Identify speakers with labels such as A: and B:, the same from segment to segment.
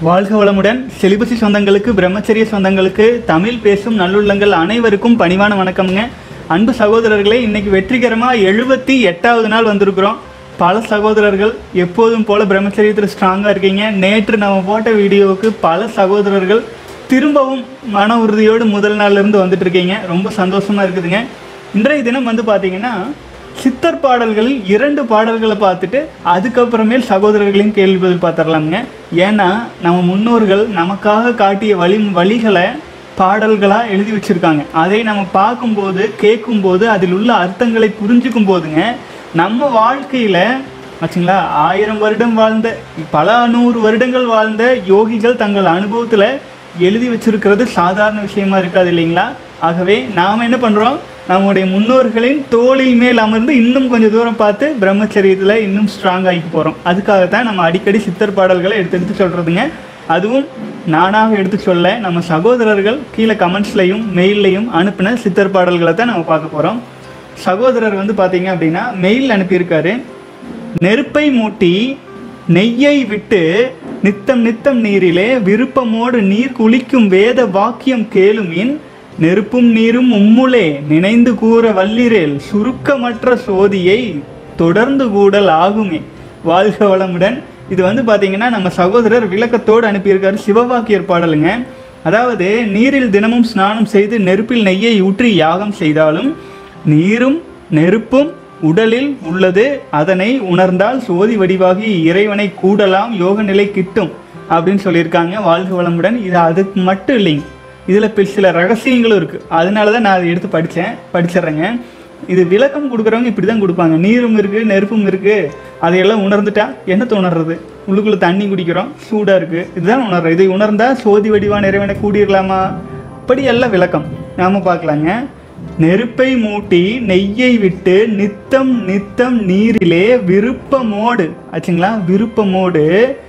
A: வாழ்க வளமுடன் செலிபசி சொந்தங்களுக்கு பிரம்மச்சரிய சொந்தங்களுக்கு தமிழ் பேசும் நல்லுள்ளங்கள் அனைவருக்கும் பணிவான வணக்கம்ங்க அன்பு சகோதரர்களே இன்னைக்கு வெற்றிகரமாக எழுபத்தி எட்டாவது நாள் வந்திருக்கிறோம் பல சகோதரர்கள் எப்போதும் போல பிரம்மச்சரியத்தில் ஸ்ட்ராங்காக இருக்கீங்க நேற்று நம்ம போட்ட வீடியோவுக்கு பல சகோதரர்கள் திரும்பவும் மன உறுதியோடு முதல் நாள்ல இருந்து வந்துட்டு இருக்கீங்க ரொம்ப சந்தோஷமா இருக்குதுங்க இன்றைய தினம் வந்து பார்த்தீங்கன்னா சித்தர் பாடல்களில் இரண்டு பாடல்களை பார்த்துட்டு அதுக்கப்புறமேல் சகோதரர்களையும் கேள்வி பதில் பார்த்துடலாமுங்க ஏன்னா நம்ம முன்னோர்கள் நமக்காக காட்டிய வழி வழிகளை பாடல்களாக எழுதி வச்சுருக்காங்க அதை நம்ம பார்க்கும்போது கேட்கும்போது அதில் உள்ள அர்த்தங்களை புரிஞ்சுக்கும் போதுங்க நம்ம வாழ்க்கையில் ஆச்சுங்களா ஆயிரம் வருடம் வாழ்ந்த பல நூறு வருடங்கள் வாழ்ந்த யோகிகள் தங்கள் அனுபவத்தில் எழுதி வச்சிருக்கிறது சாதாரண விஷயமா இருக்காது இல்லைங்களா ஆகவே நாம் என்ன பண்ணுறோம் நம்முடைய முன்னோர்களின் தோளில் மேல் அமர்ந்து இன்னும் கொஞ்சம் தூரம் பார்த்து பிரம்மச்சரியத்தில் இன்னும் ஸ்ட்ராங் ஆகி போகிறோம் அதுக்காகத்தான் நம்ம அடிக்கடி சித்தர் பாடல்களை எடுத்து எடுத்து சொல்கிறதுங்க அதுவும் நானாக எடுத்து சொல்ல நம்ம சகோதரர்கள் கீழே கமெண்ட்ஸ்லையும் மெயில்லையும் அனுப்பின சித்தர் பாடல்களை தான் நம்ம பார்க்க போகிறோம் சகோதரர் வந்து பார்த்தீங்க அப்படின்னா மெயில் அனுப்பியிருக்காரு நெருப்பை மூட்டி நெய்யை விட்டு நித்தம் நித்தம் நீரிலே விருப்பமோடு நீர் குளிக்கும் வேத வாக்கியம் கேளுமின் நெருப்பும் நீரும் உம்முளே நினைந்து கூற வல்லிரேல் சுருக்கமற்ற சோதியை தொடர்ந்து கூடல் ஆகுமே வாழ்க வளமுடன் இது வந்து பார்த்தீங்கன்னா நம்ம சகோதரர் விளக்கத்தோடு அனுப்பியிருக்காரு சிவவாக்கியர் பாடலுங்க அதாவது நீரில் தினமும் ஸ்நானம் செய்து நெருப்பில் நெய்யை ஊற்றி யாகம் செய்தாலும் நீரும் நெருப்பும் உடலில் உள்ளது அதனை உணர்ந்தால் சோதி வடிவாகி இறைவனை கூடலாம் யோக நிலை கிட்டும் அப்படின்னு சொல்லியிருக்காங்க வாழ்க வளமுடன் இது அதுக்கு மட்டும் இல்லைங்க இதில் சில ரகசியங்களும் இருக்குது அதனால தான் நான் அதை எடுத்து படித்தேன் படிச்சிடுறேங்க இது விளக்கம் கொடுக்குறவங்க இப்படி தான் கொடுப்பாங்க நீரும் இருக்குது நெருப்பும் இருக்குது அதையெல்லாம் உணர்ந்துட்டா என்னத்தை உணர்றது உள்ளுக்குள்ளே தண்ணி குடிக்கிறோம் சூடாக இருக்குது இதுதான் உணர்றது இதை உணர்ந்தா சோதி வடிவான இறைவனை கூடிடலாமா இப்படி எல்லாம் விளக்கம் நாம பார்க்கலாங்க நெருப்பை மூட்டி நெய்யை விட்டு நித்தம் நித்தம் நீரிலே விருப்பமோடு ஆச்சுங்களா விருப்பமோடு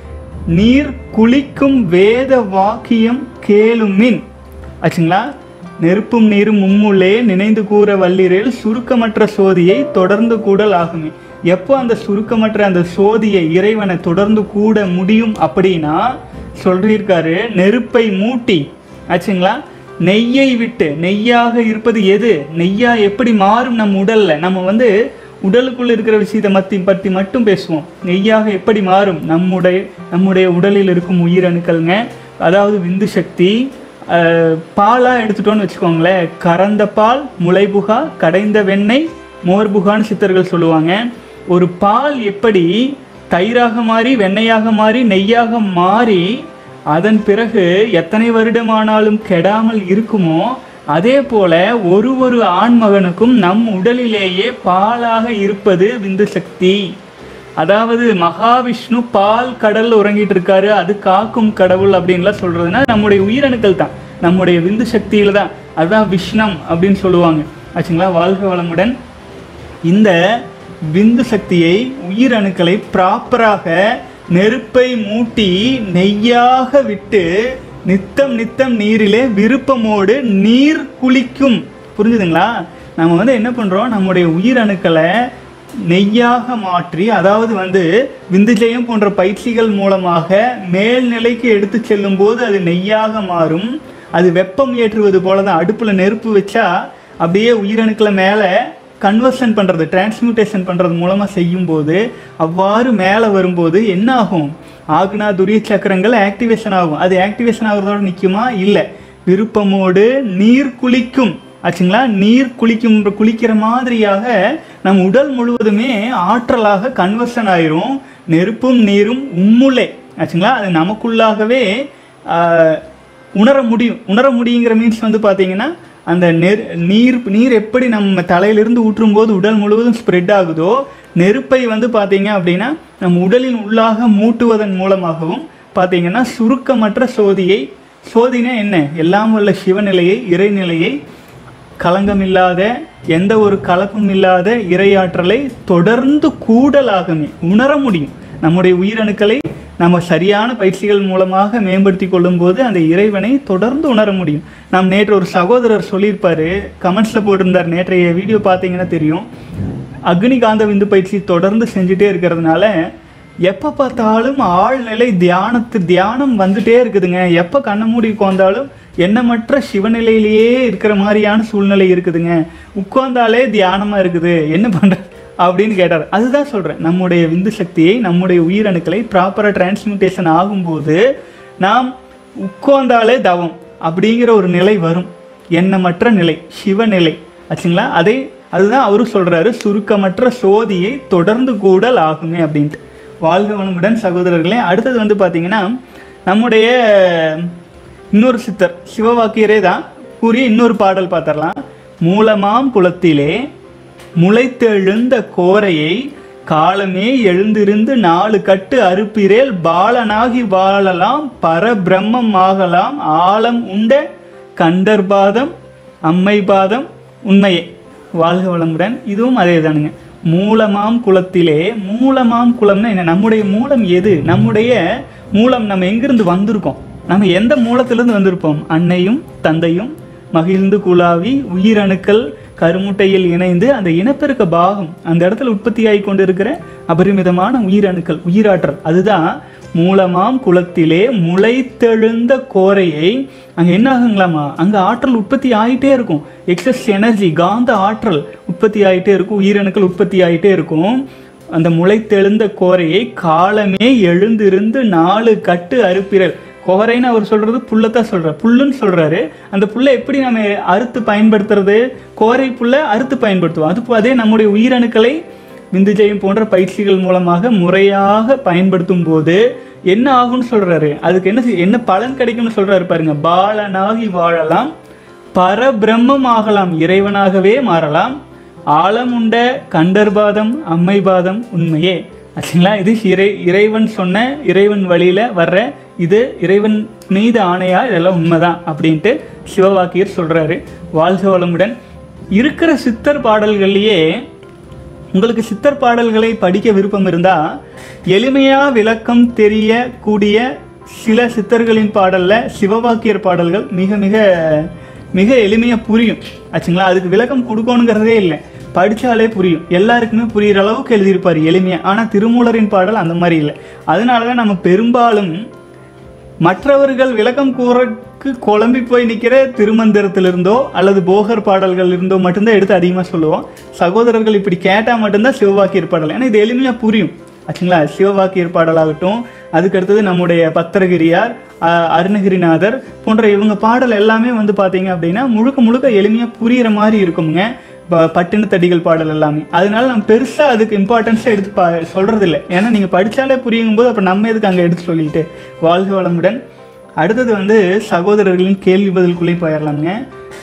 A: நீர் குளிக்கும் வேத வாக்கியம் கேளுமின் ஆச்சுங்களா நெருப்பும் நீரும் மும்முள்ளே நினைந்து கூற வல்லிரேல் சுருக்கமற்ற சோதியை தொடர்ந்து கூடல் ஆகுமே எப்போ அந்த சுருக்கமற்ற அந்த சோதியை இறைவனை தொடர்ந்து கூட முடியும் அப்படின்னா சொல்லியிருக்காரு நெருப்பை மூட்டி ஆச்சுங்களா நெய்யை விட்டு நெய்யாக இருப்பது எது நெய்யா எப்படி மாறும் நம் உடல்ல நம்ம வந்து உடலுக்குள்ள இருக்கிற விஷயத்தை மத்தி பற்றி மட்டும் பேசுவோம் நெய்யாக எப்படி மாறும் நம்முடைய நம்முடைய உடலில் இருக்கும் உயிரணுக்கள்ங்க அதாவது விந்து சக்தி அஹ், பாலா எடுத்துட்டோம்னு வச்சுக்கோங்களேன் கறந்த பால் முளைபுகா கடைந்த வெண்ணெய் மோர்புகான்னு சித்தர்கள் சொல்லுவாங்க ஒரு பால் எப்படி தயிராக மாறி வெண்ணெயாக மாறி நெய்யாக மாறி அதன் பிறகு எத்தனை வருடமானாலும் கெடாமல் இருக்குமோ அதே போல ஒரு ஒரு ஆண்மகனுக்கும் நம் உடலிலேயே பாலாக இருப்பது விந்து சக்தி அதாவது மகாவிஷ்ணு பால் கடல்ல உறங்கிட்டு இருக்காரு அது காக்கும் கடவுள் அப்படின்லாம் சொல்றதுன்னா நம்முடைய உயிரணுக்கள் தான் நம்முடைய விந்து சக்தியில தான் அதுதான் விஷ்ணம் அப்படின்னு சொல்லுவாங்க ஆச்சுங்களா வாழ்க வளமுடன் இந்த விந்து சக்தியை உயிரணுக்களை ப்ராப்பராக நெருப்பை மூட்டி நெய்யாக விட்டு நித்தம் நித்தம் நீரிலே விருப்பமோடு நீர் குளிக்கும் புரிஞ்சுதுங்களா நம்ம வந்து என்ன பண்ணுறோம் நம்முடைய உயிரணுக்களை நெய்யாக மாற்றி அதாவது வந்து விந்துஜயம் போன்ற பயிற்சிகள் மூலமாக மேல்நிலைக்கு எடுத்து செல்லும் போது அது நெய்யாக மாறும் அது வெப்பம் ஏற்றுவது போல தான் அடுப்பில் நெருப்பு வச்சா அப்படியே உயிரணுக்களை மேலே கன்வர்ஷன் பண்ணுறது டிரான்ஸ்மியூட்டேஷன் பண்ணுறது மூலமாக செய்யும்போது அவ்வாறு மேலே வரும்போது என்ன ஆகும் ஆக்னா துரிய சக்கரங்கள் ஆக்டிவேஷன் ஆகும் அது ஆக்டிவேஷன் ஆகுறதோட நிற்குமா இல்லை விருப்பமோடு நீர் குளிக்கும் ஆச்சுங்களா நீர் குளிக்கும் குளிக்கிற மாதிரியாக நம் உடல் முழுவதுமே ஆற்றலாக கன்வர்ஷன் ஆயிரும் நெருப்பும் நீரும் உம்முலே ஆச்சுங்களா அது நமக்குள்ளாகவே ஆஹ், உணர முடியும் உணர முடியுங்கிற மீன்ஸ் வந்து பார்த்தீங்கன்னா அந்த நெர் நீர் நீர் எப்படி நம்ம தலையிலிருந்து ஊற்றும் போது உடல் முழுவதும் ஸ்ப்ரெட் ஆகுதோ நெருப்பை வந்து பார்த்தீங்க அப்படின்னா நம் உடலின் உள்ளாக மூட்டுவதன் மூலமாகவும் பார்த்தீங்கன்னா சுருக்கமற்ற சோதியை சோதினா என்ன எல்லாம் உள்ள சிவநிலையை இறைநிலையை களங்கமில்லாத எந்த ஒரு கலப்பும் இல்லாத இறையாற்றலை தொடர்ந்து கூடலாகவே உணர முடியும் நம்முடைய உயிரணுக்களை நம்ம சரியான பயிற்சிகள் மூலமாக மேம்படுத்தி கொள்ளும்போது அந்த இறைவனை தொடர்ந்து உணர முடியும் நாம் நேற்று ஒரு சகோதரர் சொல்லியிருப்பாரு கமெண்ட்ஸில் போட்டிருந்தார் நேற்றைய வீடியோ பார்த்தீங்கன்னா தெரியும் அக்னி காந்த விந்து பயிற்சி தொடர்ந்து செஞ்சுட்டே இருக்கிறதுனால எப்போ பார்த்தாலும் ஆழ்நிலை தியானத்து தியானம் வந்துட்டே இருக்குதுங்க எப்போ கண்ணை மூடி உட்காந்தாலும் எண்ணமற்ற சிவநிலையிலேயே இருக்கிற மாதிரியான சூழ்நிலை இருக்குதுங்க உட்கார்ந்தாலே தியானமாக இருக்குது என்ன பண்ணுற அப்படின்னு கேட்டார் அதுதான் சொல்கிறேன் நம்முடைய விந்து சக்தியை நம்முடைய உயிரணுக்களை ப்ராப்பராக டிரான்ஸ்மிட்டேஷன் ஆகும்போது நாம் உட்கார்ந்தாலே தவம் அப்படிங்கிற ஒரு நிலை வரும் எண்ணமற்ற நிலை சிவநிலை ஆச்சுங்களா அதை அதுதான் அவரும் சொல்கிறாரு சுருக்கமற்ற சோதியை தொடர்ந்து கூடல் ஆகுமே அப்படின்ட்டு வாழ்க வளமுடன் சகோதரர்களே அடுத்தது வந்து பார்த்தீங்கன்னா நம்முடைய இன்னொரு சித்தர் சிவவாக்கியரே தான் கூறிய இன்னொரு பாடல் பார்த்துடலாம் மூலமாம் குலத்திலே முளைத்தெழுந்த கோரையை காலமே எழுந்திருந்து நாலு கட்டு அறுப்பிரேல் பாலனாகி வாழலாம் பரபிரம்மம் ஆகலாம் ஆழம் உண்ட கண்டர்பாதம் அம்மை பாதம் உண்மையே வாழ்க வளமுடன் இதுவும் அதே தானுங்க மூலமாம் குலத்திலே மூலமாம் குலம்னா என்ன நம்முடைய மூலம் எது நம்முடைய மூலம் நம்ம எங்கிருந்து வந்திருக்கோம் நம்ம எந்த மூலத்திலிருந்து வந்திருப்போம் அன்னையும் தந்தையும் மகிழ்ந்து குலாவி உயிரணுக்கள் கருமுட்டையில் இணைந்து அந்த இனப்பெருக்க பாகம் அந்த இடத்துல உற்பத்தியாகி கொண்டிருக்கிற அபரிமிதமான உயிரணுக்கள் உயிராற்றல் அதுதான் மூலமாம் குலத்திலே முளைத்தெழுந்த கோரையை அங்கே என்ன ஆகுங்களாமா அங்கே ஆற்றல் உற்பத்தி ஆகிட்டே இருக்கும் எக்ஸஸ் எனர்ஜி காந்த ஆற்றல் உற்பத்தி ஆகிட்டே இருக்கும் உயிரணுக்கள் உற்பத்தி ஆகிட்டே இருக்கும் அந்த முளைத்தெழுந்த கோரையை காலமே எழுந்திருந்து நாலு கட்டு அறுப்பிரல் கோரைன்னு அவர் சொல்றது புல்லைத்தான் சொல்றார் புல்லுன்னு சொல்றாரு அந்த புல்லை எப்படி நம்ம அறுத்து பயன்படுத்துறது கோரை புல்லை அறுத்து பயன்படுத்துவோம் அது அதே நம்முடைய உயிரணுக்களை விந்துஜயம் போன்ற பயிற்சிகள் மூலமாக முறையாக பயன்படுத்தும் போது என்ன ஆகும்னு சொல்றாரு அதுக்கு என்ன செய்- என்ன பலன் கிடைக்கும்னு சொல்றாரு பாருங்க பாலனாகி வாழலாம் பரபிரம்மம் ஆகலாம் இறைவனாகவே மாறலாம் ஆழம் உண்ட கண்டர்பாதம் அம்மைபாதம் உண்மையே ஆச்சுங்களா இது இறை இறைவன் சொன்ன இறைவன் வழியில வர்ற இது இறைவன் மீது ஆணையா இதெல்லாம் உண்மைதான் அப்படின்ட்டு சிவவாக்கியர் சொல்றாரு வாழ்க வளமுடன் இருக்கிற சித்தர் பாடல்கள்லயே உங்களுக்கு சித்தர் பாடல்களை படிக்க விருப்பம் இருந்தா எளிமையா விளக்கம் தெரியக்கூடிய சில சித்தர்களின் பாடல்ல சிவவாக்கியர் பாடல்கள் மிக மிக மிக எளிமையா புரியும் ஆச்சுங்களா அதுக்கு விளக்கம் கொடுக்கணுங்கிறதே இல்லை படிச்சாலே புரியும் எல்லாருக்குமே புரியுற அளவுக்கு எழுதியிருப்பார் எளிமையா ஆனா திருமூலரின் பாடல் அந்த மாதிரி இல்லை அதனால தான் நம்ம பெரும்பாலும் மற்றவர்கள் விளக்கம் கூறக்கு குழம்பி போய் நிற்கிற திருமந்திரத்திலிருந்தோ அல்லது போகர் பாடல்கள் இருந்தோ மட்டும்தான் எடுத்து அதிகமாக சொல்லுவோம் சகோதரர்கள் இப்படி கேட்டால் மட்டும்தான் சிவவாக்கியர் பாடல் ஏன்னா இது எளிமையாக புரியும் ஆச்சுங்களா சிவவாக்கியர் பாடலாகட்டும் அதுக்கு அடுத்தது நம்முடைய பத்திரகிரியார் அஹ், அருணகிரிநாதர் போன்ற இவங்க பாடல் எல்லாமே வந்து பார்த்தீங்க அப்படின்னா முழுக்க முழுக்க எளிமையாக புரியிற மாதிரி இருக்குங்க ப- பட்டின தடிகள் பாடல் எல்லாமே அதனால நம்ம பெருசாக அதுக்கு இம்பார்ட்டன்ஸாக எடுத்து பா சொல்கிறது இல்லை ஏன்னா நீங்கள் படித்தாலே புரியும் போது அப்போ நம்ம எதுக்கு அங்கே எடுத்து சொல்லிட்டு வாழ்க வளமுடன் அடுத்தது வந்து சகோதரர்களின் கேள்வி பதிலுக்குள்ளே போயிடலாங்க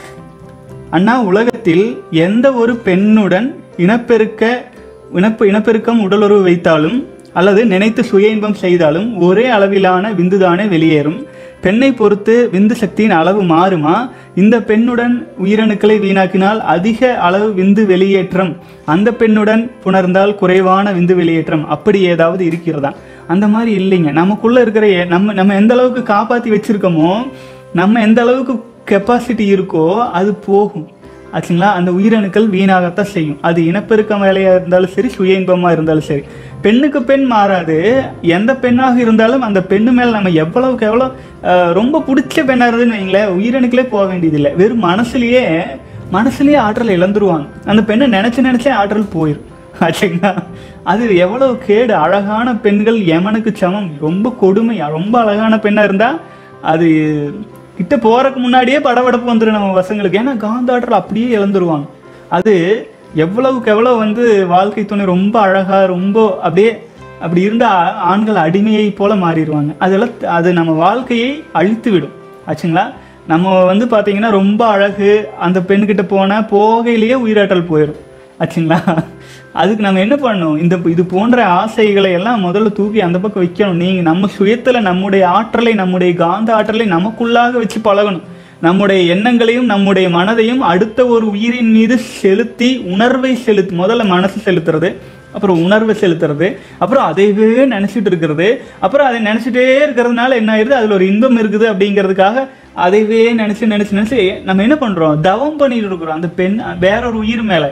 A: அண்ணா உலகத்தில் எந்த ஒரு பெண்ணுடன் இனப்பெருக்க இனப்பு இனப்பெருக்கம் உடலுறவு வைத்தாலும் அல்லது நினைத்து சுய இன்பம் செய்தாலும் ஒரே அளவிலான விந்துதானே வெளியேறும் பெண்ணை பொறுத்து விந்து சக்தியின் அளவு மாறுமா இந்த பெண்ணுடன் உயிரணுக்களை வீணாக்கினால் அதிக அளவு விந்து வெளியேற்றம் அந்த பெண்ணுடன் புணர்ந்தால் குறைவான விந்து வெளியேற்றம் அப்படி ஏதாவது இருக்கிறதா அந்த மாதிரி இல்லைங்க நமக்குள்ள இருக்கிற எ- நம்ம நம்ம எந்த அளவுக்கு காப்பாற்றி வச்சிருக்கோமோ நம்ம எந்த அளவுக்கு கெப்பாசிட்டி இருக்கோ அது போகும் ஆச்சுங்களா அந்த உயிரணுக்கள் வீணாகத்தான் செய்யும் அது இனப்பெருக்க வேலையாக இருந்தாலும் சரி சுய இன்பமாக இருந்தாலும் சரி பெண்ணுக்கு பெண் மாறாது எந்த பெண்ணாக இருந்தாலும் அந்த பெண்ணு மேலே நம்ம எவ்வளவுக்கு எவ்வளோ அஹ், ரொம்ப பிடிச்ச பெண்ணாக இருந்துன்னு வைங்களேன் உயிரணுக்களே போக வேண்டியதில்லை வெறும் மனசுலயே மனசுலயே ஆற்றல் இழந்துருவாங்க அந்த பெண்ணை நினச்சி நினச்சே ஆற்றல் போயிடும் ஆச்சுங்களா அது எவ்வளவு கேடு அழகான பெண்கள் யமனுக்கு சமம் ரொம்ப கொடுமை ரொம்ப அழகான பெண்ணா இருந்தா அது கிட்ட போறதுக்கு முன்னாடியே படபடப்பு வந்துடும் நம்ம பசங்களுக்கு ஏன்னா காந்தாற்றல் அப்படியே இழந்துருவாங்க அது எவ்வளவுக்கு எவ்வளவு வந்து வாழ்க்கை துணை ரொம்ப அழகா ரொம்ப அப்படியே அப்படி இருந்தா ஆண்கள் அடிமையை போல மாறிடுவாங்க அதெல்லாம் அது நம்ம வாழ்க்கையை அழித்து விடும் ஆச்சுங்களா நம்ம வந்து பார்த்தீங்கன்னா ரொம்ப அழகு அந்த பெண்கிட்ட போனால் போகையிலேயே உயிராற்றல் போயிடும் ஆச்சுங்களா அதுக்கு நம்ம என்ன பண்ணணும் இந்த இது போன்ற ஆசைகளை எல்லாம் முதல்ல தூக்கி அந்த பக்கம் வைக்கணும் நீங்கள் நம்ம சுயத்தில் நம்முடைய ஆற்றலை நம்முடைய காந்த ஆற்றலை நமக்குள்ளாக வச்சு பழகணும் நம்முடைய எண்ணங்களையும் நம்முடைய மனதையும் அடுத்த ஒரு உயிரின் மீது செலுத்தி உணர்வை செலுத்தி முதல்ல மனசு செலுத்துறது அப்புறம் உணர்வை செலுத்துறது அப்புறம் அதைவே நினச்சிட்டு இருக்கிறது அப்புறம் அதை நினச்சிட்டே இருக்கிறதுனால என்ன ஆயிருது அதில் ஒரு இன்பம் இருக்குது அப்படிங்கிறதுக்காக அதைவே நினச்சி நினச்சி நினச்சி நம்ம என்ன பண்ணுறோம் தவம் பண்ணிட்டு இருக்கிறோம் அந்த பெண் வேற ஒரு உயிர் மேலே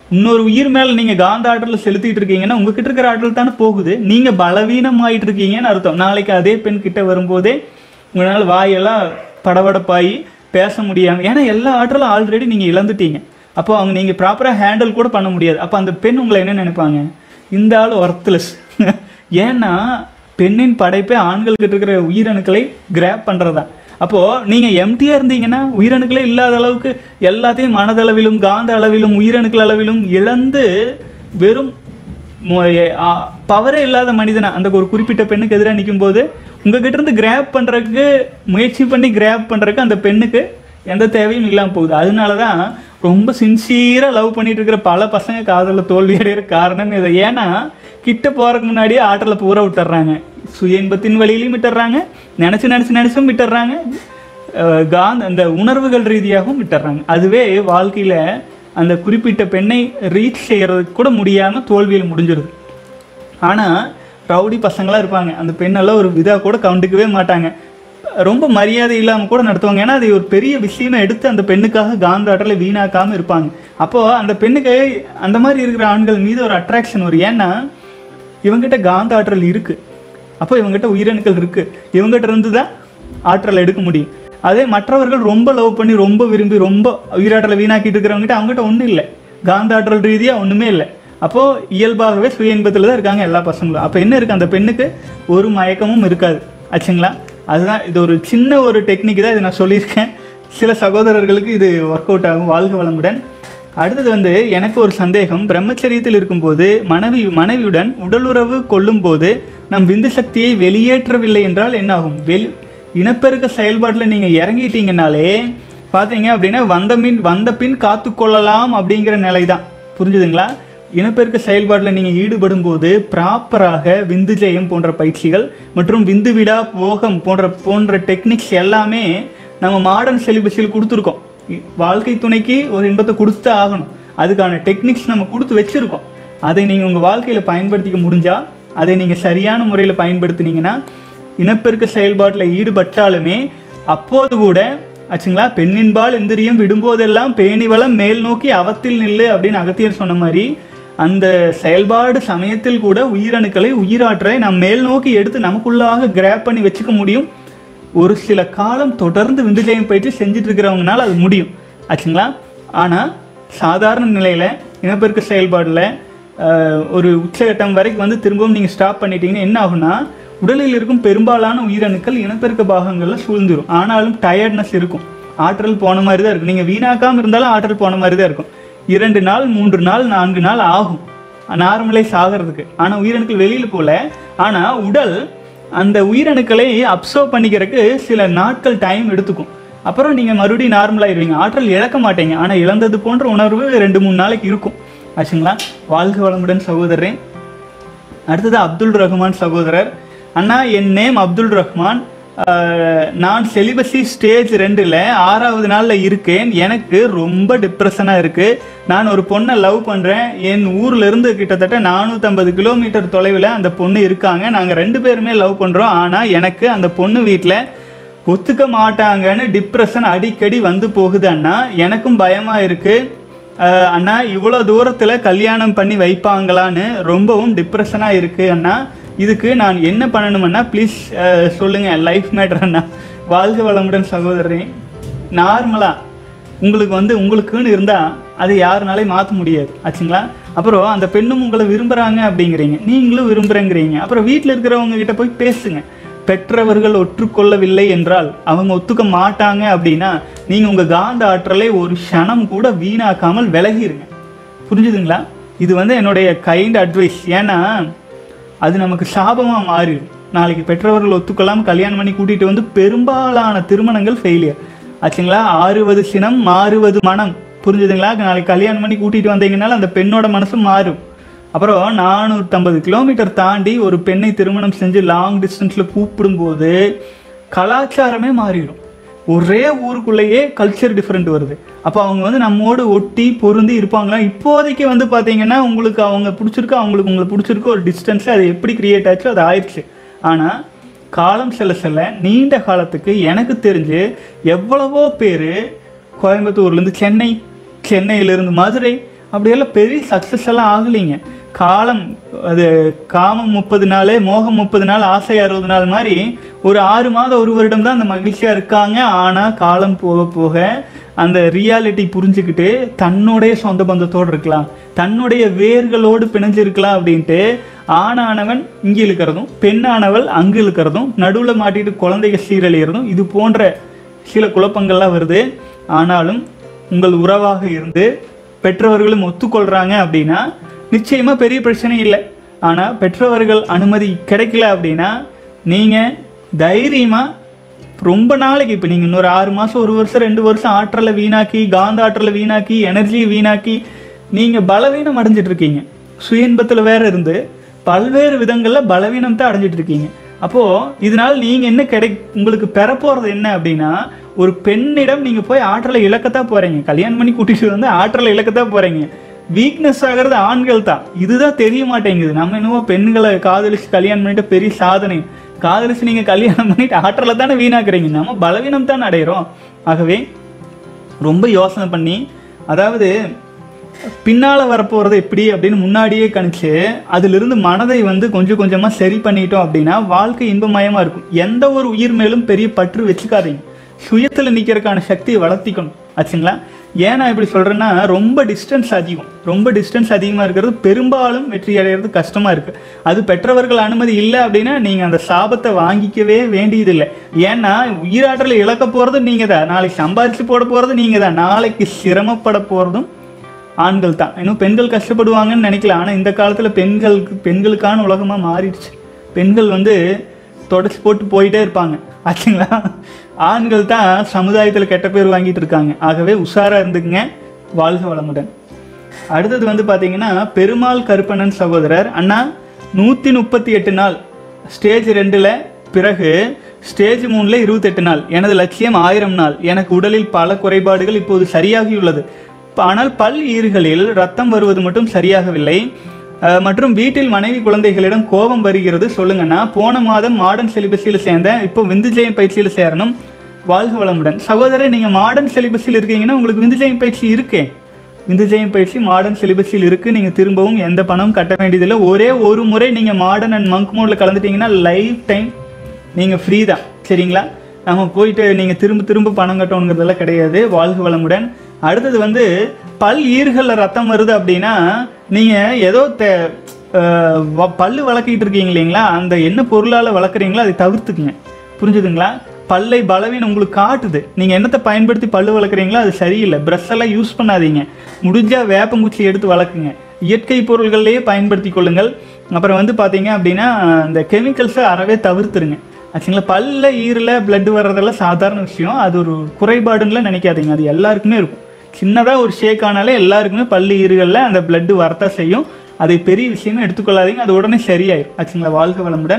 A: இன்னொரு உயிர் மேலே நீங்கள் காந்த ஆற்றலை செலுத்திட்டு இருக்கீங்கன்னா உங்ககிட்ட இருக்கிற ஆற்றல் தானே போகுது நீங்கள் பலவீனமாயிட்டு இருக்கீங்கன்னு அர்த்தம் நாளைக்கு அதே பெண் கிட்ட வரும்போதே உங்களால் வாயெல்லாம் படபடப்பாகி பேச முடியாமல் ஏன்னா எல்லா ஆற்றலும் ஆல்ரெடி நீங்கள் இழந்துட்டீங்க அப்போ அவங்க நீங்கள் ப்ராப்பராக ஹேண்டில் கூட பண்ண முடியாது அப்போ அந்த பெண் உங்களை என்ன நினைப்பாங்க இந்த ஆள் ஒர்த்லெஸ் ஏன்னா பெண்ணின் படைப்பே ஆண்கள்கிட்ட இருக்கிற உயிரணுக்களை கிராப் பண்ணுறதா அப்போது நீங்கள் எம்டியாக இருந்தீங்கன்னா உயிரணுக்களே இல்லாத அளவுக்கு எல்லாத்தையும் மனதளவிலும் காந்த அளவிலும் உயிரணுக்கள் அளவிலும் இழந்து வெறும் பவரே இல்லாத மனிதனா அந்த ஒரு குறிப்பிட்ட பெண்ணுக்கு எதிராக நிற்கும்போது உங்ககிட்ட இருந்து கிராப் பண்ணுறதுக்கு முயற்சி பண்ணி கிராப் பண்ணுறதுக்கு அந்த பெண்ணுக்கு எந்த தேவையும் இல்லாமல் போகுது அதனால தான் ரொம்ப சின்சியராக லவ் பண்ணிட்டு இருக்கிற பல பசங்க காதலில் தோல்வி அடைகிற காரணம் இது ஏன்னா கிட்ட போகிறதுக்கு முன்னாடியே ஆற்றலை பூரா விட்டுறாங்க சுய இன்பத்தின் வழியிலையும் விட்டுறாங்க நினச்சி நினச்சி நினச்சும் விட்டுறாங்க அஹ் காந்த அந்த உணர்வுகள் ரீதியாகவும் விட்டுறாங்க அதுவே வாழ்க்கையில் அந்த குறிப்பிட்ட பெண்ணை ரீச் செய்கிறதுக்கு கூட முடியாமல் தோல்வியில் முடிஞ்சிருது ஆனால் ரவுடி பசங்களாக இருப்பாங்க அந்த பெண்ணெல்லாம் ஒரு இதாக கூட கவுண்டுக்கவே மாட்டாங்க ரொம்ப மரியாதை இல்லாமல் கூட நடத்துவாங்க ஏன்னா அது ஒரு பெரிய விஷயமா எடுத்து அந்த பெண்ணுக்காக காந்த ஆற்றலை வீணாக்காமல் இருப்பாங்க அப்போது அந்த பெண்ணுக்கு அந்த மாதிரி இருக்கிற ஆண்கள் மீது ஒரு அட்ராக்ஷன் வரும் ஏன்னா இவங்ககிட்ட காந்த ஆற்றல் இருக்குது அப்போ இவங்ககிட்ட உயிரணுக்கள் இருக்குது இவங்ககிட்ட இருந்து தான் ஆற்றல் எடுக்க முடியும் அதே மற்றவர்கள் ரொம்ப லவ் பண்ணி ரொம்ப விரும்பி ரொம்ப உயிராற்றலை வீணாக்கிட்டு இருக்கிறவங்ககிட்ட அவங்ககிட்ட ஒன்றும் இல்லை காந்த ஆற்றல் ரீதியாக ஒன்றுமே இல்லை அப்போது இயல்பாகவே சுய இன்பத்தில் தான் இருக்காங்க எல்லா பசங்களும் அப்போ என்ன இருக்குது அந்த பெண்ணுக்கு ஒரு மயக்கமும் இருக்காது ஆச்சுங்களா அதுதான் இது ஒரு சின்ன ஒரு டெக்னிக் தான் இது நான் சொல்லியிருக்கேன் சில சகோதரர்களுக்கு இது ஒர்க் அவுட் ஆகும் வாழ்க வளமுடன் அடுத்தது வந்து எனக்கு ஒரு சந்தேகம் பிரம்மச்சரியத்தில் இருக்கும்போது மனைவி மனைவியுடன் உடலுறவு கொள்ளும்போது நம் விந்து சக்தியை வெளியேற்றவில்லை என்றால் என்ன ஆகும் வெளி இனப்பெருக்க செயல்பாட்டில் நீங்கள் இறங்கிட்டீங்கனாலே பார்த்தீங்க அப்படின்னா வந்த பின் வந்த பின் காத்துக்கொள்ளலாம் அப்படிங்கிற நிலை தான் புரிஞ்சுதுங்களா இனப்பெருக்க செயல்பாட்டில் நீங்கள் ஈடுபடும் போது ப்ராப்பராக விந்து ஜெயம் போன்ற பயிற்சிகள் மற்றும் விந்து விடா போகம் போன்ற போன்ற டெக்னிக்ஸ் எல்லாமே நம்ம மாடர்ன் செலிபஸில் கொடுத்துருக்கோம் இ- வாழ்க்கை துணைக்கு ஒரு இன்பத்தை கொடுத்து ஆகணும் அதுக்கான டெக்னிக்ஸ் நம்ம கொடுத்து வச்சுருக்கோம் அதை நீங்கள் உங்கள் வாழ்க்கையில் பயன்படுத்திக்க முடிஞ்சால் அதை நீங்கள் சரியான முறையில் பயன்படுத்தினீங்கன்னா இனப்பெருக்க செயல்பாட்டில் ஈடுபட்டாலுமே அப்போது கூட ஆச்சுங்களா பெண்ணின்பால் இந்திரியம் விடும்போதெல்லாம் பேணி வளம் மேல் நோக்கி அவத்தில் நில்லு அப்படின்னு அகத்தியர் சொன்ன மாதிரி அந்த செயல்பாடு சமயத்தில் கூட உயிரணுக்களை உயிராற்றலை நம் மேல் நோக்கி எடுத்து நமக்குள்ளாக கிராப் பண்ணி வச்சுக்க முடியும் ஒரு சில காலம் தொடர்ந்து விந்துஜயம் பயிற்சி செஞ்சுட்டு இருக்கிறவங்கனால அது முடியும் ஆச்சுங்களா ஆனால் சாதாரண நிலையில் இனப்பெருக்க செயல்பாடில் ஒரு உச்சகட்டம் வரைக்கும் வந்து திரும்பவும் நீங்கள் ஸ்டாப் பண்ணிட்டீங்கன்னா என்ன ஆகும்னா உடலில் இருக்கும் பெரும்பாலான உயிரணுக்கள் இனப்பெருக்க பாகங்களில் சூழ்ந்துரும் ஆனாலும் டயர்ட்னஸ் இருக்கும் ஆற்றல் போன மாதிரி தான் இருக்கும் நீங்கள் வீணாக்காமல் இருந்தாலும் ஆற்றல் போன மாதிரி தான் இருக்கும் இரண்டு நாள் மூன்று நாள் நான்கு நாள் ஆகும் நார்மலைஸ் ஆகிறதுக்கு ஆனால் உயிரணுக்கள் வெளியில் போல ஆனால் உடல் அந்த உயிரணுக்களை அப்சர்வ் பண்ணிக்கிறதுக்கு சில நாட்கள் டைம் எடுத்துக்கும் அப்புறம் நீங்கள் மறுபடியும் நார்மலாகிடுவீங்க ஆற்றல் இழக்க மாட்டீங்க ஆனால் இழந்தது போன்ற உணர்வு ரெண்டு மூணு நாளைக்கு இருக்கும் ஆச்சுங்களா வாழ்க வளமுடன் சகோதரன் அடுத்தது அப்துல் ரஹ்மான் சகோதரர் அண்ணா என் நேம் அப்துல் ரஹ்மான் அஹ், நான் செலிபஸி ஸ்டேஜ் ரெண்டில் ஆறாவது நாளில் இருக்கேன் எனக்கு ரொம்ப டிப்ரெஷனாக இருக்குது நான் ஒரு பொண்ணை லவ் பண்ணுறேன் என் ஊர்ல இருந்து கிட்டத்தட்ட நானூற்றம்பது கிலோமீட்டர் தொலைவில் அந்த பொண்ணு இருக்காங்க நாங்கள் ரெண்டு பேருமே லவ் பண்ணுறோம் ஆனால் எனக்கு அந்த பொண்ணு வீட்டில் ஒத்துக்க மாட்டாங்கன்னு டிப்ரெஷன் அடிக்கடி வந்து போகுது அண்ணா எனக்கும் பயமாக இருக்குது அஹ் அண்ணா இவ்வளோ தூரத்தில் கல்யாணம் பண்ணி வைப்பாங்களான்னு ரொம்பவும் டிப்ரெஷனாக இருக்குது அண்ணா இதுக்கு நான் என்ன பண்ணணுமண்ணா ப்ளீஸ் சொல்லுங்கள் லைஃப் மேட்டர் அண்ணா வாழ்க வளமுடன் சகோதரரே நார்மலாக உங்களுக்கு வந்து உங்களுக்குன்னு இருந்தால் அதை யாருனாலையும் மாற்ற முடியாது ஆச்சுங்களா அப்புறம் அந்த பெண்ணும் உங்களை விரும்புகிறாங்க அப்படிங்கிறீங்க நீங்களும் விரும்புகிறேங்கிறீங்க அப்புறம் வீட்டில் இருக்கிறவங்க கிட்ட போய் பேசுங்க பெற்றவர்கள் ஒற்றுக்கொள்ளவில்லை என்றால் அவங்க ஒத்துக்க மாட்டாங்க அப்படின்னா நீங்கள் உங்கள் காந்த ஆற்றலை ஒரு க்ஷணம் கூட வீணாக்காமல் விலகிருங்க புரிஞ்சுதுங்களா இது வந்து என்னுடைய கைண்ட் அட்வைஸ் ஏன்னா அது நமக்கு சாபமாக மாறிடும் நாளைக்கு பெற்றவர்கள் ஒத்துக்கொள்ளாமல் கல்யாணம் பண்ணி கூட்டிகிட்டு வந்து பெரும்பாலான திருமணங்கள் ஃபெயிலியர் ஆச்சுங்களா ஆறுவது சினம் மாறுவது மனம் புரிஞ்சுதுங்களா நாளைக்கு கல்யாணம் பண்ணி கூட்டிகிட்டு வந்தீங்கனால அந்த பெண்ணோட மனசும் மாறும் அப்புறம் நானூற்றம்பது கிலோமீட்டர் தாண்டி ஒரு பெண்ணை திருமணம் செஞ்சு லாங் டிஸ்டன்ஸில் கூப்பிடும்போது கலாச்சாரமே மாறிடும் ஒரே ஊருக்குள்ளேயே கல்ச்சர் டிஃப்ரெண்ட் வருது அப்போ அவங்க வந்து நம்மோடு ஒட்டி பொருந்தி இருப்பாங்களா இப்போதைக்கு வந்து பார்த்தீங்கன்னா உங்களுக்கு அவங்க பிடிச்சிருக்கு அவங்களுக்கு உங்களை பிடிச்சிருக்கு ஒரு டிஸ்டன்ஸ் அது எப்படி கிரியேட் ஆச்சோ அது ஆயிடுச்சு ஆனால் காலம் செல்ல செல்ல நீண்ட காலத்துக்கு எனக்கு தெரிஞ்சு எவ்வளவோ பேர் கோயம்புத்தூர்லேருந்து சென்னை சென்னையிலேருந்து மதுரை அப்படியெல்லாம் பெரிய சக்ஸஸ் எல்லாம் ஆகலைங்க காலம் அது காமம் முப்பது நாள் மோகம் முப்பது நாள் ஆசை அறுபது நாள் மாதிரி ஒரு ஆறு மாதம் ஒரு வருடம் தான் அந்த மகிழ்ச்சியாக இருக்காங்க ஆனால் காலம் போக போக அந்த ரியாலிட்டி புரிஞ்சுக்கிட்டு தன்னுடைய சொந்த பந்தத்தோடு இருக்கலாம் தன்னுடைய வேர்களோடு பிணைஞ்சிருக்கலாம் அப்படின்ட்டு ஆணானவன் இங்கே இழுக்கிறதும் பெண்ணானவள் அங்கு இழுக்கிறதும் நடுவில் மாட்டிட்டு குழந்தைகள் சீரழிகிறதும் இது போன்ற சில குழப்பங்கள்லாம் வருது ஆனாலும் உங்கள் உறவாக இருந்து பெற்றவர்களும் ஒத்துக்கொள்கிறாங்க அப்படின்னா நிச்சயமாக பெரிய பிரச்சனை இல்லை ஆனால் பெற்றவர்கள் அனுமதி கிடைக்கல அப்படின்னா நீங்கள் தைரியமாக ரொம்ப நாளைக்கு இப்போ நீங்கள் இன்னொரு ஆறு மாதம் ஒரு வருஷம் ரெண்டு வருஷம் ஆற்றலை வீணாக்கி காந்த ஆற்றலை வீணாக்கி எனர்ஜியை வீணாக்கி நீங்கள் பலவீனம் அடைஞ்சிட்டு இருக்கீங்க சுய இன்பத்தில் வேற இருந்து பல்வேறு விதங்களில் பலவீனம் தான் அடைஞ்சிட்டு இருக்கீங்க அப்போது இதனால் நீங்கள் என்ன கிடை உங்களுக்கு பெறப்போகிறது என்ன அப்படின்னா ஒரு பெண்ணிடம் நீங்கள் போய் ஆற்றலை இழக்கத்தான் போகிறீங்க கல்யாணம் பண்ணி கூட்டிட்டு வந்து ஆற்றலை இழக்கத்தான் போகிறீங்க வீக்னஸ் ஆகிறது ஆண்கள் தான் இதுதான் தெரிய மாட்டேங்குது நம்ம என்னவோ பெண்களை காதலிச்சு கல்யாணம் பண்ணிட்டு பெரிய சாதனை காதலிச்சு நீங்கள் கல்யாணம் பண்ணிட்டு ஆற்றலை தானே வீணாக்குறீங்க நம்ம பலவீனம் தான் அடையிறோம் ஆகவே ரொம்ப யோசனை பண்ணி அதாவது பின்னால் வரப்போகிறது எப்படி அப்படின்னு முன்னாடியே கணிச்சு அதிலிருந்து மனதை வந்து கொஞ்சம் கொஞ்சமாக சரி பண்ணிட்டோம் அப்படின்னா வாழ்க்கை இன்பமயமாக இருக்கும் எந்த ஒரு உயிர் மேலும் பெரிய பற்று வச்சுக்காதீங்க சுயத்தில் நிற்கிறதுக்கான சக்தியை வளர்த்திக்கணும் ஆச்சுங்களா ஏன் நான் இப்படி சொல்கிறேன்னா ரொம்ப டிஸ்டன்ஸ் அதிகம் ரொம்ப டிஸ்டன்ஸ் அதிகமாக இருக்கிறது பெரும்பாலும் வெற்றி அடைகிறது கஷ்டமாக இருக்குது அது பெற்றவர்கள் அனுமதி இல்லை அப்படின்னா நீங்கள் அந்த சாபத்தை வாங்கிக்கவே வேண்டியதில்லை ஏன்னா உயிராற்றலை இழக்க போகிறது நீங்கள் தான் நாளைக்கு சம்பாரித்து போட போகிறது நீங்கள் தான் நாளைக்கு சிரமப்பட போகிறதும் ஆண்கள் தான் இன்னும் பெண்கள் கஷ்டப்படுவாங்கன்னு நினைக்கல ஆனால் இந்த காலத்தில் பெண்களுக்கு பெண்களுக்கான உலகமாக மாறிடுச்சு பெண்கள் வந்து தொடச்சி போட்டு போயிட்டே இருப்பாங்க ஆச்சுங்களா ஆண்கள் தான் சமுதாயத்தில் கெட்ட பேர் வாங்கிட்டு இருக்காங்க ஆகவே உஷாராக இருந்துக்குங்க வாழ்க வளமுடன் அடுத்தது வந்து பார்த்தீங்கன்னா பெருமாள் கருப்பணன் சகோதரர் அண்ணா நூற்றி முப்பத்தி எட்டு நாள் ஸ்டேஜ் ரெண்டில் பிறகு ஸ்டேஜ் மூணில் இருபத்தெட்டு நாள் எனது லட்சியம் ஆயிரம் நாள் எனக்கு உடலில் பல குறைபாடுகள் இப்போது சரியாகியுள்ளது ப- ஆனால் பல் ஈறுகளில் ரத்தம் வருவது மட்டும் சரியாகவில்லை அஹ், மற்றும் வீட்டில் மனைவி குழந்தைகளிடம் கோபம் வருகிறது சொல்லுங்கன்னா போன மாதம் மாடர்ன் சிலிபஸில் சேர்ந்தேன் இப்போ விந்துஜெயம் பயிற்சியில் சேரணும் வாழ்க வளமுடன் சகோதரர் நீங்கள் மாடர்ன் சிலிபஸில் இருக்கீங்கன்னா உங்களுக்கு விந்துஜெயம் பயிற்சி இருக்கே விந்துஜெயம் பயிற்சி மாடர்ன் சிலிபஸில் இருக்குது நீங்கள் திரும்பவும் எந்த பணமும் கட்ட வேண்டியதில்லை ஒரே ஒரு முறை நீங்கள் மாடர்ன் அண்ட் மங்க் மோடில் கலந்துட்டீங்கன்னா லைஃப் டைம் நீங்கள் ஃப்ரீ தான் சரிங்களா நம்ம போயிட்டு நீங்கள் திரும்ப திரும்ப பணம் கட்டணுங்கிறதெல்லாம் கிடையாது வாழ்க வளமுடன் அடுத்தது வந்து பல் ஈறுகளில் ரத்தம் வருது அப்படின்னா நீங்கள் ஏதோ தே அஹ், வ- பல்லு வளர்க்கிட்டு இருக்கீங்க இல்லைங்களா அந்த என்ன பொருளால் வளர்க்குறீங்களோ அதை தவிர்த்துக்குங்க புரிஞ்சுதுங்களா பல்லை பலவீனம் உங்களுக்கு காட்டுது நீங்கள் என்னத்தை பயன்படுத்தி பல்லு வளர்க்குறீங்களோ அது சரியில்லை ப்ரஷ் எல்லாம் யூஸ் பண்ணாதீங்க முடிஞ்சால் வேப்பங்குச்சி எடுத்து வளர்க்குங்க இயற்கை பொருள்கள்லேயே பயன்படுத்தி கொள்ளுங்கள் அப்புறம் வந்து பார்த்தீங்க அப்படின்னா இந்த கெமிக்கல்ஸை அறவே தவிர்த்துருங்க ஆச்சுங்களா பல்ல ஈரில் blood வர்றதெல்லாம் சாதாரண விஷயம் அது ஒரு குறைபாடுன்னு நினைக்காதீங்க அது எல்லாருக்குமே இருக்கும் சின்னதாக ஒரு ஷேக் ஆனாலே எல்லாருக்குமே பல்லு ஈறுகளில் அந்த blood வரத்தான் செய்யும் அதை பெரிய விஷயமா எடுத்துக்கொள்ளாதீங்க அது உடனே சரியாயிடும் ஆச்சுங்களா வாழ்க வளமுடன்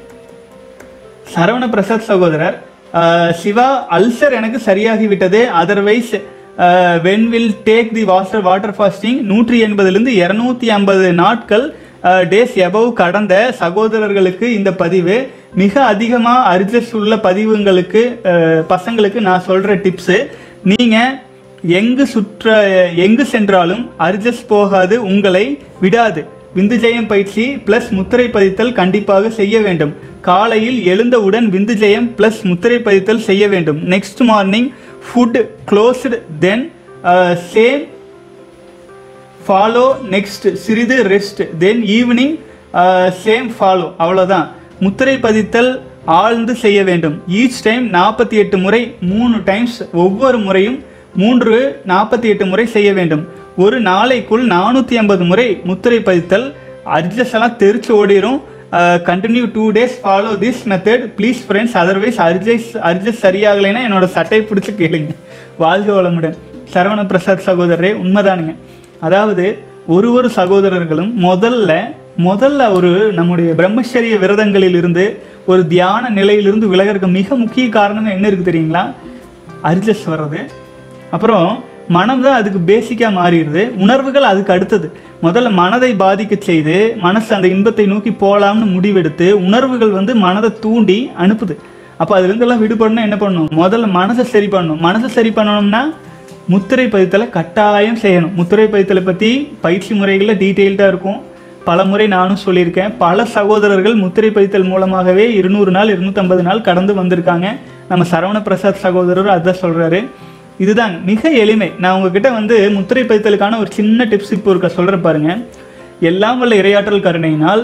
A: சரவண பிரசாத் சகோதரர் அஹ், சிவா அல்சர் எனக்கு சரியாகி விட்டது otherwise when will take the water water fasting நூற்றி எண்பதுலேருந்து இரநூத்தி ஐம்பது நாட்கள் டேஸ் எபவ் கடந்த சகோதரர்களுக்கு இந்த பதிவு மிக அதிகமாக அர்ஜஸ் உள்ள பதிவுங்களுக்கு அஹ், பசங்களுக்கு நான் சொல்கிற டிப்ஸு நீங்கள் எங்கு சுற்ற எங்கு சென்றாலும் அர்ஜஸ் போகாது உங்களை விடாது விந்துஜெயம் பயிற்சி பிளஸ் முத்திரை பதித்தல் கண்டிப்பாக செய்ய வேண்டும் காலையில் எழுந்தவுடன் விந்துஜெயம் பிளஸ் முத்திரை பதித்தல் செய்ய வேண்டும் next morning food closed then same follow next சிறிது rest then evening same follow அவ்வளோதான் முத்திரை பதித்தல் ஆழ்ந்து செய்ய வேண்டும் ஈச் டைம் நாற்பத்தி எட்டு முறை மூணு டைம்ஸ் ஒவ்வொரு முறையும் மூன்று நாற்பத்தி எட்டு முறை செய்ய வேண்டும் ஒரு நாளைக்குள் நானூற்றி ஐம்பது முறை முத்திரை பதித்தல் அட்ஜஸ்ட் எல்லாம் தெரிச்சு ஓடிரும் continue two days follow this method please friends otherwise urges urges சரியாகலைன்னா என்னோட சட்டை பிடிச்சி கேளுங்க வாழ்க வளமுடன் சரவண பிரசாத் சகோதரரே உண்மைதானுங்க அதாவது ஒரு ஒரு சகோதரர்களும் முதல்ல முதல்ல ஒரு நம்முடைய பிரம்மச்சரிய விரதங்களில் இருந்து ஒரு தியான நிலையிலிருந்து விலகிறதுக்கு மிக முக்கிய காரணம் என்ன இருக்கு தெரியுங்களா அர்ஜஸ் வர்றது அப்புறம் மனம் தான் அதுக்கு பேசிக்காக மாறிடுது உணர்வுகள் அதுக்கு அடுத்தது முதல்ல மனதை பாதிக்க செய்து மனசு அந்த இன்பத்தை நோக்கி போகலாம்னு முடிவெடுத்து உணர்வுகள் வந்து மனதை தூண்டி அனுப்புது அப்போ அதுலேருந்தெல்லாம் விடுபடணும் என்ன பண்ணணும் முதல்ல மனசை சரி பண்ணணும் மனசை சரி பண்ணணும்னா முத்திரை பதித்தலை கட்டாயம் செய்யணும் முத்திரை பதித்தலை பற்றி பயிற்சி முறைகளில் டீட்டெயில்டாக இருக்கும் பல முறை நானும் சொல்லியிருக்கேன் பல சகோதரர்கள் முத்திரை பதித்தல் மூலமாகவே இருநூறு நாள் இருநூத்தம்பது நாள் கடந்து வந்திருக்காங்க நம்ம சரவண பிரசாத் சகோதரர் அதுதான் சொல்கிறாரு இதுதான் மிக எளிமை நான் உங்ககிட்ட வந்து முத்திரை பதித்தலுக்கான ஒரு சின்ன டிப்ஸ் இப்போ இருக்க சொல்கிற பாருங்க எல்லாம் வல்ல இரையாற்றல் கருணையினால்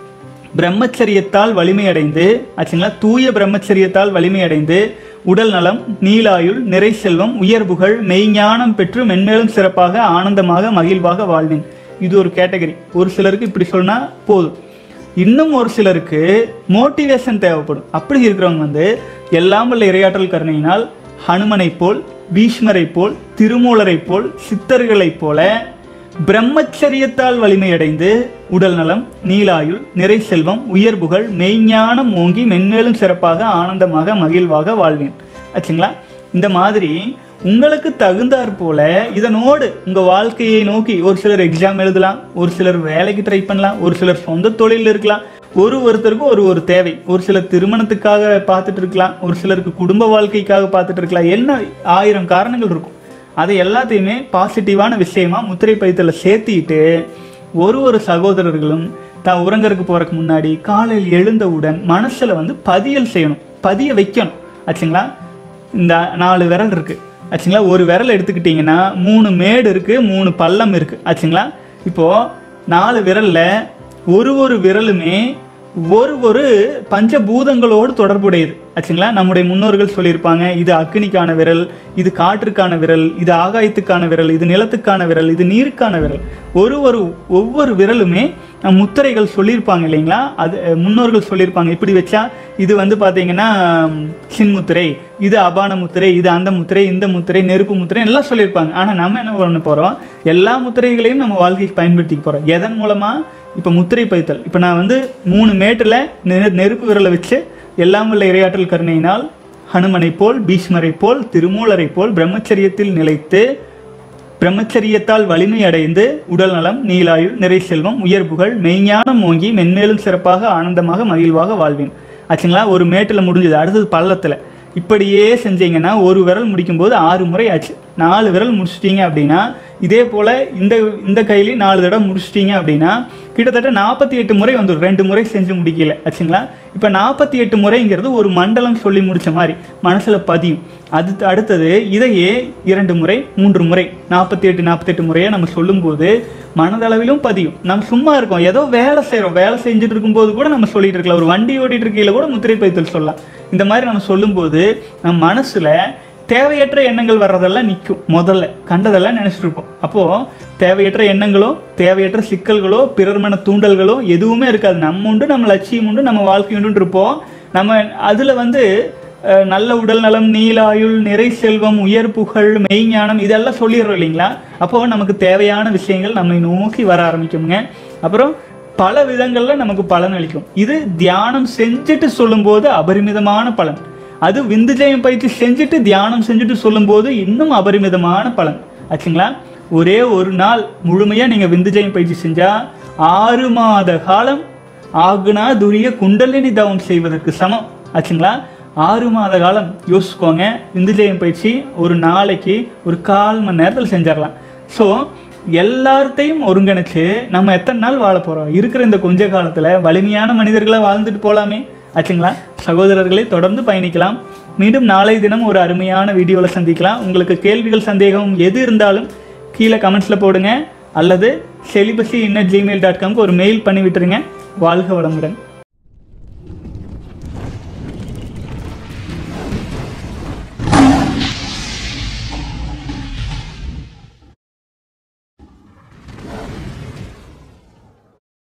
A: பிரம்மச்சரியத்தால் வலிமையடைந்து ஆச்சுங்களா தூய பிரம்மச்சரியத்தால் வலிமையடைந்து உடல் நலம் நீலாயுள் நிறை செல்வம் உயர்புகழ் மெய்ஞானம் பெற்று மென்மேலும் சிறப்பாக ஆனந்தமாக மகிழ்வாக வாழ்வேன் இது ஒரு கேட்டகரி ஒரு சிலருக்கு இப்படி சொன்னா போதும் இன்னும் ஒரு சிலருக்கு மோட்டிவேஷன் தேவைப்படும் அப்படி இருக்கிறவங்க வந்து எல்லாம் வல்ல இரையாற்றல் கருணையினால் ஹனுமனைப் போல் பீஷ்மரைப் போல் திருமூலரைப் போல் சித்தர்களைப் போல பிரம்மச்சரியத்தால் வலிமையடைந்து உடல் நலம் நீலாயுள் நிறை செல்வம் உயர்புகழ் மெய்ஞானம் ஓங்கி மென்மேலும் சிறப்பாக ஆனந்தமாக மகிழ்வாக வாழ்வேன் ஆச்சுங்களா இந்த மாதிரி உங்களுக்கு தகுந்தாற் போல இதனோடு உங்க வாழ்க்கையை நோக்கி ஒரு சிலர் எக்ஸாம் எழுதலாம் ஒரு சிலர் வேலைக்கு ட்ரை பண்ணலாம் ஒரு சிலர் சொந்த தொழில் இருக்கலாம் ஒரு ஒருத்தருக்கும் ஒரு ஒரு தேவை ஒரு சிலர் திருமணத்துக்காக பார்த்துட்டு இருக்கலாம் ஒரு சிலருக்கு குடும்ப வாழ்க்கைக்காக பார்த்துட்டு இருக்கலாம் என்ன ஆயிரம் காரணங்கள் இருக்கும் அதை எல்லாத்தையுமே பாசிட்டிவான விஷயமா முத்திரை பதித்தல சேர்த்திட்டு ஒரு ஒரு சகோதரர்களும் தான் உறங்கறதுக்கு போறதுக்கு முன்னாடி காலையில் எழுந்தவுடன் மனசுல வந்து பதியல் செய்யணும் பதிய வைக்கணும் ஆச்சுங்களா இந்த நாலு விரல் இருக்கு ஆச்சுங்களா ஒரு விரல் எடுத்துக்கிட்டிங்கன்னா மூணு மேடு இருக்கு மூணு பள்ளம் இருக்கு ஆச்சுங்களா இப்போ நாலு விரல்ல ஒரு ஒரு விரலுமே ஒரு ஒரு பஞ்சபூதங்களோடு தொடர்புடையது ஆச்சுங்களா நம்முடைய முன்னோர்கள் சொல்லியிருப்பாங்க இது அக்னிக்கான விரல் இது காற்றுக்கான விரல் இது ஆகாயத்துக்கான விரல் இது நிலத்துக்கான விரல் இது நீருக்கான விரல் ஒரு ஒரு ஒவ்வொரு விரலுமே நம் முத்திரைகள் சொல்லியிருப்பாங்க இல்லைங்களா அது அஹ், முன்னோர்கள் சொல்லியிருப்பாங்க இப்படி வச்சா இது வந்து பார்த்தீங்கன்னா ம், சின்முத்திரை இது அபான முத்திரை இது அந்த முத்திரை இந்த முத்திரை நெருப்பு முத்திரை எல்லாம் சொல்லியிருப்பாங்க ஆனால் நம்ம என்ன பண்ண போகிறோம் எல்லா முத்திரைகளையும் நம்ம வாழ்க்கைக்கு பயன்படுத்திக்க போகிறோம் எதன் மூலமாக இப்போ முத்திரை பைத்தல் இப்போ நான் வந்து மூணு மேட்டில் நெ- நெருப்பு விரலை வச்சு எல்லாம் உள்ள இரையாற்றல் கருணையினால் ஹனுமனைப் போல் பீஷ்மரைப் போல் திருமூலரைப் போல் பிரம்மச்சரியத்தில் நிலைத்து பிரம்மச்சரியத்தால் வலிமை அடைந்து உடல் நலம் நீலாயுள் நிறை செல்வம் உயர்புகழ் மெய்ஞானம் ஓங்கி மென்மேலும் சிறப்பாக ஆனந்தமாக மகிழ்வாக வாழ்வேன் ஆச்சுங்களா ஒரு மேட்டில் முடிஞ்சது அடுத்தது பள்ளத்தில் இப்படியே செஞ்சீங்கன்னா ஒரு விரல் முடிக்கும்போது ஆறு முறை ஆச்சு நாலு விரல் முடிச்சிட்டீங்க அப்படின்னா இதே போல் இந்த இந்த கையிலையும் நாலு தடவை முடிச்சிட்டீங்க அப்படின்னா கிட்டத்தட்ட நாற்பத்தி எட்டு முறை வந்துடும் ரெண்டு முறை செஞ்சு முடிக்கல ஆச்சுங்களா இப்போ நாற்பத்தி எட்டு முறைங்கிறது ஒரு மண்டலம் சொல்லி முடிச்ச மாதிரி மனசில் பதியும் அது அடுத்தது இதையே இரண்டு முறை மூன்று முறை நாற்பத்தி எட்டு நாற்பத்தெட்டு முறையை நம்ம சொல்லும்போது மனதளவிலும் பதியும் நம்ம சும்மா இருக்கோம் ஏதோ வேலை செய்கிறோம் வேலை செஞ்சுட்டு இருக்கும்போது கூட நம்ம சொல்லிட்டு இருக்கலாம் ஒரு வண்டி ஓட்டிட்டு இருக்கையில கூட முத்திரை பதித்தல் சொல்லலாம் இந்த மாதிரி நம்ம சொல்லும்போது நம்ம மனசுல தேவையற்ற எண்ணங்கள் வர்றதெல்லாம் நிற்கும் முதல்ல கண்டதெல்லாம் நினைச்சிட்டு இருப்போம் அப்போ தேவையற்ற எண்ணங்களோ தேவையற்ற சிக்கல்களோ பிறர் மன தூண்டல்களோ எதுவுமே இருக்காது நம்ம உண்டு நம்ம லட்சியம் உண்டு நம்ம வாழ்க்கை உண்டு இருப்போம் நம்ம அதுல வந்து அஹ், நல்ல உடல் நலம் நீலாயுள் நிறை செல்வம் உயர் புகழ் மெய்ஞானம் இதெல்லாம் சொல்லிடுறோம் இல்லைங்களா அப்போ நமக்கு தேவையான விஷயங்கள் நம்மை நோக்கி வர ஆரம்பிக்குங்க அப்புறம் பல விதங்கள்ல நமக்கு பலன் அளிக்கும் இது தியானம் செஞ்சுட்டு சொல்லும்போது அபரிமிதமான பலன் அது விந்துஜயம் பயிற்சி செஞ்சுட்டு தியானம் செஞ்சுட்டு சொல்லும்போது இன்னும் அபரிமிதமான பலன் ஆச்சுங்களா ஒரே ஒரு நாள் முழுமையா நீங்க விந்துஜயம் பயிற்சி செஞ்சா ஆறு மாத காலம் ஆகுனா துரிய குண்டலினி தவம் செய்வதற்கு சமம் ஆச்சுங்களா ஆறு மாத காலம் யோசிச்சுக்கோங்க விந்துஜயம் பயிற்சி ஒரு நாளைக்கு ஒரு கால் மணி நேரத்தில் செஞ்சிடலாம் ஸோ எல்லாத்தையும் ஒருங்கிணைச்சு நம்ம எத்தனை நாள் வாழ போறோம் இருக்கிற இந்த கொஞ்ச காலத்துல வலிமையான மனிதர்களா வாழ்ந்துட்டு போலாமே ஆச்சுங்களா சகோதரர்களை தொடர்ந்து பயணிக்கலாம் மீண்டும் நாளை தினம் ஒரு அருமையான வீடியோவில் சந்திக்கலாம் உங்களுக்கு கேள்விகள் சந்தேகம் எது இருந்தாலும் கீழே கமெண்ட்ஸில் போடுங்க அல்லது செலிபசி இன்னட் ஜிமெயில் டாட் காம்க்கு ஒரு மெயில் பண்ணி விட்டுருங்க வாழ்க வளமுடன்